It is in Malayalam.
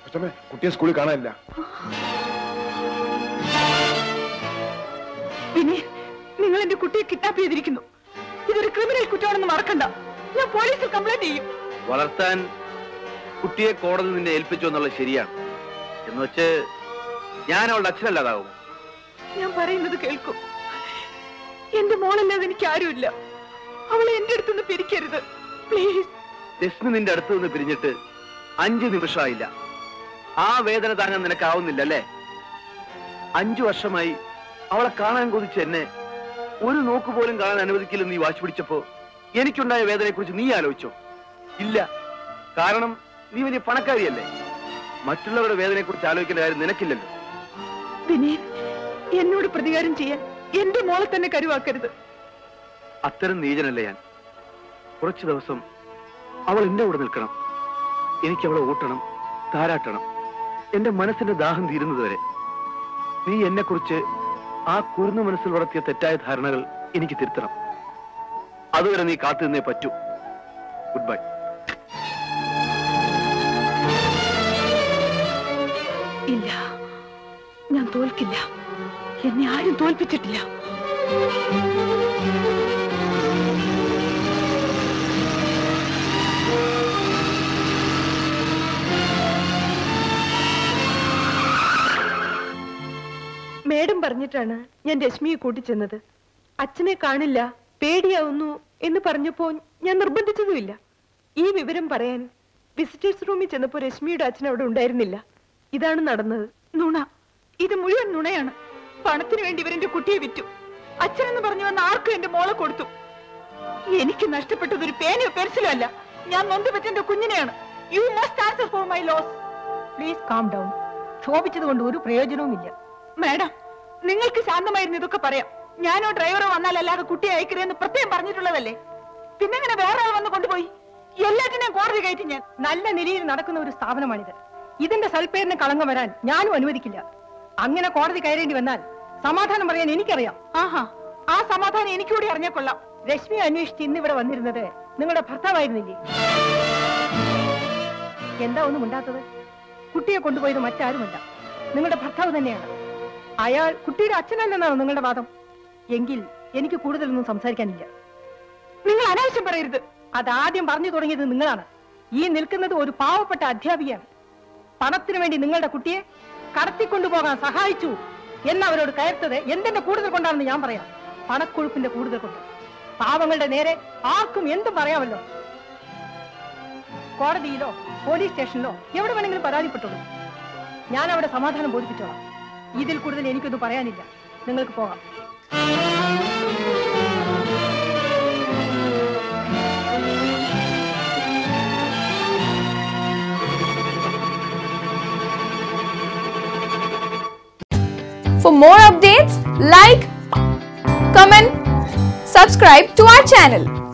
കൊച്ചമ്മേ കുട്ടിയെ സ്കൂളിൽ കാണാനില്ല വിനയൻ നിങ്ങൾ എന്റെ കുട്ടിയെ കിഡ്നാപ്പ് ചെയ്തിരിക്കുന്നു ഇതൊരു ക്രിമിനൽ കുറ്റമാണെന്ന് മറക്കണ്ട ഞാൻ പോലീസിൽ കംപ്ലൈന്റ് ചെയ്യും വളർത്താൻ കുട്ടിയെ കോടതി നിന്നെ ഏൽപ്പിച്ചു എന്നുള്ളത് ശരിയാണ് എന്ന് വെച്ച് ഞാൻ അവളുടെ അച്ഛനല്ലാതാവും ഞാൻ പറയുന്നത് കേൾക്കൂ എന്റെ മോളല്ലാതെ എനിക്ക് ആരുമില്ല അവളെ എന്റെ അടുത്തുനിന്ന് പിരിക്കരുത് പ്ലീസ് രശ്മി നിന്റെ അടുത്ത് നിന്ന് പിരിഞ്ഞിട്ട് അഞ്ച് നിമിഷമായില്ല ആ വേദന താങ്ങാൻ നിനക്കാവുന്നില്ല അല്ലേ അഞ്ചു വർഷമായി അവളെ കാണാൻ കൊതിച്ച് എന്നെ ഒരു നോക്ക് പോലും കാണാൻ അനുവദിക്കില്ലെന്ന് നീ വാശി പിടിച്ചപ്പോ എനിക്കുണ്ടായ വേദനയെ കുറിച്ച് നീ ആലോചിച്ചോ ഇല്ല കാരണം നീ വലിയ പണക്കാരിയല്ലേ മറ്റുള്ളവരുടെ വേദനയെ കുറിച്ച് ആലോചിക്കേണ്ട കാര്യം നിനക്കില്ലല്ലോ വിനയൻ എന്നോട് പ്രതികാരം ചെയ്യാൻ എന്റെ മോളെ തന്നെ കരുവാക്കരുത് അത്തരം നീചനല്ല ഞാൻ കുറച്ചു ദിവസം അവൾ എന്റെ കൂടെ നിൽക്കണം എനിക്ക് അവളെ ഓട്ടണം താരാട്ടണം എന്റെ മനസ്സിന്റെ ദാഹം തീരുന്നത് വരെ നീ എന്നെ കുറിച്ച് ആ കുരുന്നു മനസ്സിൽ വളർത്തിയ തെറ്റായ ധാരണകൾ എനിക്ക് തിരുത്തണം അതുവരെ നീ കാത്തു നിന്നേ പറ്റൂ ഗുഡ് ബൈ ഇല്ല ഞാൻ തോൽക്കില്ല എന്നെ ആരും തോൽപ്പിച്ചിട്ടില്ല മേഡം പറഞ്ഞിട്ടാണ് ഞാൻ രശ്മിയെ കൂട്ടിച്ചെന്നത് അച്ഛനെ കാണില്ല പേടിയാവുന്നു എന്ന് പറഞ്ഞപ്പോ ഞാൻ നിർബന്ധിച്ചതുമില്ല ഈ വിവരം പറയാൻ വിസിറ്റേഴ്സ് റൂമിൽ ചെന്നപ്പോ രശ്മിയുടെ അച്ഛൻ അവിടെ ഉണ്ടായിരുന്നില്ല ഇതാണ് നടന്നത് നുണ ഇത് മുഴുവൻ നുണയാണ് പണത്തിന് വേണ്ടി ഇവരെന്റെ കുട്ടിയെ വിറ്റു അച്ഛനെന്ന് പറഞ്ഞു വന്ന ആർക്കും എന്റെ മോളെ കൊടുത്തു എനിക്ക് നഷ്ടപ്പെട്ടത് ഒരു പേനയോ പെൻസിലോ അല്ല ഞാൻ നൊന്തുപറ്റ എന്റെ കുഞ്ഞിനെയാണ് you must answer for my loss please calm down ക്ഷോഭിച്ചത് കൊണ്ട് ഒരു പ്രയോജനവുമില്ല മാഡം നിങ്ങൾക്ക് ശാന്തമായിരുന്നു ഇതൊക്കെ പറയാം ഞാനോ ഡ്രൈവറോ വന്നാൽ അല്ലാതെ കുട്ടിയെ അയക്കരുതെന്ന് പ്രത്യേകം പറഞ്ഞിട്ടുള്ളതല്ലേ പിന്നെങ്ങനെ വേറെ ആൾ വന്ന് കൊണ്ടുപോയി എല്ലാറ്റിനെയും കോടതി കയറ്റി ഞാൻ നല്ല നിലയിൽ നടക്കുന്ന ഒരു സ്ഥാപനമാണിത് ഇതിന്റെ സൽപ്പേരിന് കളങ്കം വരാൻ ഞാനും അനുവദിക്കില്ല അങ്ങനെ കോടതി കയറേണ്ടി വന്നാൽ സമാധാനം പറയാൻ എനിക്കറിയാം ആഹാ ആ സമാധാനം എനിക്കൂടി അറിഞ്ഞാൽ കൊള്ളാം രശ്മി അന്വേഷിച്ച് ഇന്നിവിടെ വന്നിരുന്നത് നിങ്ങളുടെ ഭർത്താവായിരുന്നില്ലേ എന്താ ഒന്നും ഉണ്ടാത്തത് കുട്ടിയെ കൊണ്ടുപോയത് മറ്റാരുമല്ല നിങ്ങളുടെ ഭർത്താവ് തന്നെയാണ് അയാൾ കുട്ടിയുടെ അച്ഛനല്ലെന്നാണ് നിങ്ങളുടെ വാദം എങ്കിൽ എനിക്ക് കൂടുതലൊന്നും സംസാരിക്കാനില്ല നിങ്ങൾ അനാവശ്യം പറയരുത് അതാദ്യം പറഞ്ഞു തുടങ്ങിയത് നിങ്ങളാണ് ഈ നിൽക്കുന്നത് ഒരു പാവപ്പെട്ട അധ്യാപികയാണ് പണത്തിനു വേണ്ടി നിങ്ങളുടെ കുട്ടിയെ കടത്തിക്കൊണ്ടുപോകാൻ സഹായിച്ചു എന്നവരോട് കയർത്തത് എന്തിന്റെ കൂടുതൽ കൊണ്ടാണെന്ന് ഞാൻ പറയാം പണക്കൊഴുപ്പിന്റെ കൂടുതൽ കൊണ്ട് പാവങ്ങളുടെ നേരെ ആർക്കും എന്തും പറയാമല്ലോ കോടതിയിലോ പോലീസ് സ്റ്റേഷനിലോ എവിടെ വേണമെങ്കിലും പരാതിപ്പെട്ടോളൂ ഞാൻ അവിടെ സമാധാനം ബോധിപ്പിച്ചോളാം ഇതിൽ കൂടുതൽ എനിക്കൊന്നും പറയാനില്ല നിങ്ങൾക്ക് പോകാം For more updates, like, comment, subscribe to our channel.